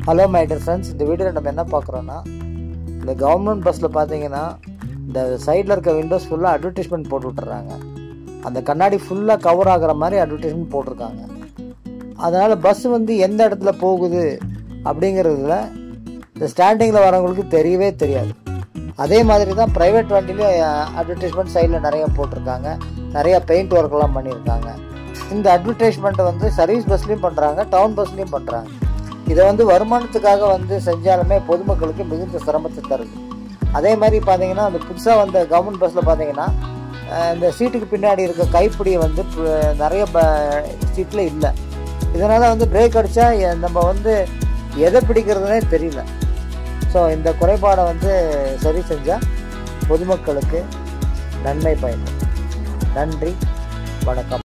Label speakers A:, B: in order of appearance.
A: hello my dear friends இந்த வீடியோவில் நம்ம என்ன பார்க்குறோன்னா இந்த கவர்மெண்ட் பஸ்ஸில் பார்த்தீங்கன்னா இந்த சைடில் இருக்க விண்டோஸ் ஃபுல்லாக அட்வர்டைஸ்மெண்ட் போட்டு விட்டுறாங்க அந்த கண்ணாடி ஃபுல்லாக கவர் ஆகிற மாதிரி அட்வர்டைஸ்மெண்ட் போட்டிருக்காங்க அதனால் பஸ் வந்து எந்த இடத்துல போகுது அப்படிங்கிறதுல இந்த ஸ்டாண்டிங்கில் வரவங்களுக்கு தெரியவே தெரியாது அதே மாதிரி தான் ப்ரைவேட் வண்டிலையும் அட்வர்டைஸ்மெண்ட் சைடில் நிறைய போட்டிருக்காங்க நிறைய பெயிண்ட் ஒர்க்கெல்லாம் பண்ணியிருக்காங்க இந்த அட்வர்டைஸ்மெண்ட்டை வந்து சர்வீஸ் பஸ்லேயும் பண்ணுறாங்க டவுன் பஸ்லேயும் பண்ணுறாங்க இதை வந்து வருமானத்துக்காக வந்து செஞ்சாலுமே பொதுமக்களுக்கு மிகுந்த சிரமத்தை தருது அதே மாதிரி பார்த்தீங்கன்னா அந்த புதுசாக வந்த கவர்மெண்ட் பஸ்ஸில் பார்த்தீங்கன்னா அஹ் இந்த சீட்டுக்கு பின்னாடி இருக்க கைப்பிடியை வந்து ப- நிறைய சீட்டில் இல்லை இதனால் வந்து பிரேக் அடித்தா நம்ம வந்து எதை பிடிக்கிறதுனே தெரியல ஸோ இந்த குறைபாடை வந்து சரி செஞ்சால் பொதுமக்களுக்கு நன்மை பயக்கும் நன்றி வணக்கம்